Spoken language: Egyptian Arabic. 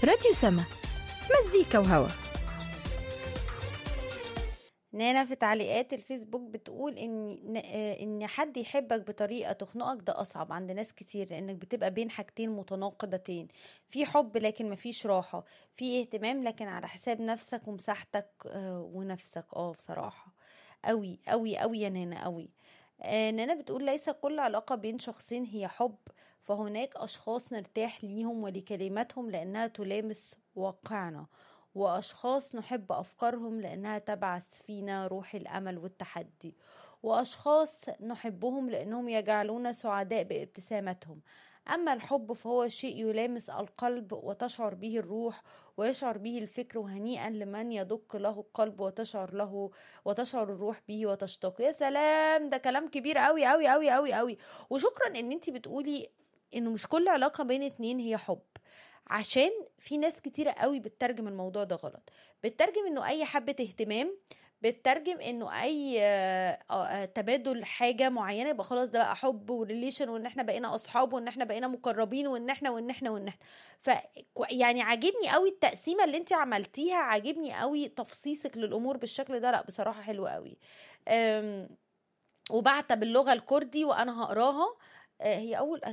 راديو سما مزيكا وهوا نانا في تعليقات الفيسبوك بتقول ان آه، ان حد يحبك بطريقه تخنقك ده اصعب عند ناس كتير لانك بتبقى بين حاجتين متناقضتين في حب لكن مفيش راحه في اهتمام لكن على حساب نفسك ومساحتك آه، ونفسك اه بصراحه قوي قوي قوي يا نانا قوي آه، نانا بتقول ليس كل علاقه بين شخصين هي حب فهناك اشخاص نرتاح ليهم ولكلماتهم لانها تلامس واقعنا وأشخاص نحب أفكارهم لأنها تبعث فينا روح الأمل والتحدي وأشخاص نحبهم لأنهم يجعلونا سعداء بابتسامتهم أما الحب فهو شيء يلامس القلب وتشعر به الروح ويشعر به الفكر وهنيئا لمن يدق له القلب وتشعر له وتشعر الروح به وتشتاق يا سلام ده كلام كبير قوي قوي قوي قوي قوي وشكرا ان انت بتقولي انه مش كل علاقة بين اتنين هي حب عشان في ناس كتيرة قوي بتترجم الموضوع ده غلط بتترجم انه اي حبة اهتمام بتترجم انه اي آه، آه، تبادل حاجة معينة يبقى خلاص ده بقى حب وريليشن وان احنا بقينا اصحاب وان احنا بقينا مقربين وان احنا وان احنا وان احنا ف يعني عاجبني قوي التقسيمة اللي انت عملتيها عاجبني قوي تفصيصك للامور بالشكل ده لا بصراحة حلو قوي أم، وبعت باللغة الكردي وانا هقراها آه، هي اول